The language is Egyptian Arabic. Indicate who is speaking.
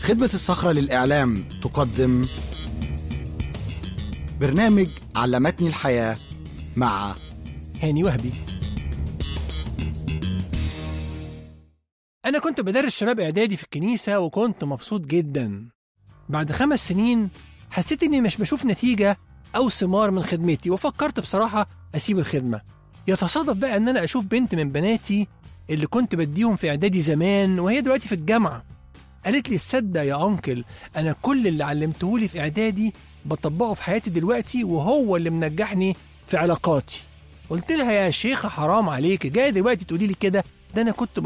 Speaker 1: خدمة الصخرة للإعلام تقدم برنامج علمتني الحياة مع
Speaker 2: هاني وهبي أنا كنت بدرس شباب إعدادي في الكنيسة وكنت مبسوط جدا بعد خمس سنين حسيت إني مش بشوف نتيجة أو ثمار من خدمتي وفكرت بصراحة أسيب الخدمة يتصادف بقى إن أنا أشوف بنت من بناتي اللي كنت بديهم في إعدادي زمان وهي دلوقتي في الجامعة قالت لي تصدق يا أنكل أنا كل اللي علمتهولي في إعدادي بطبقه في حياتي دلوقتي وهو اللي منجحني في علاقاتي قلت لها يا شيخة حرام عليك جاي دلوقتي تقولي لي كده ده أنا كنت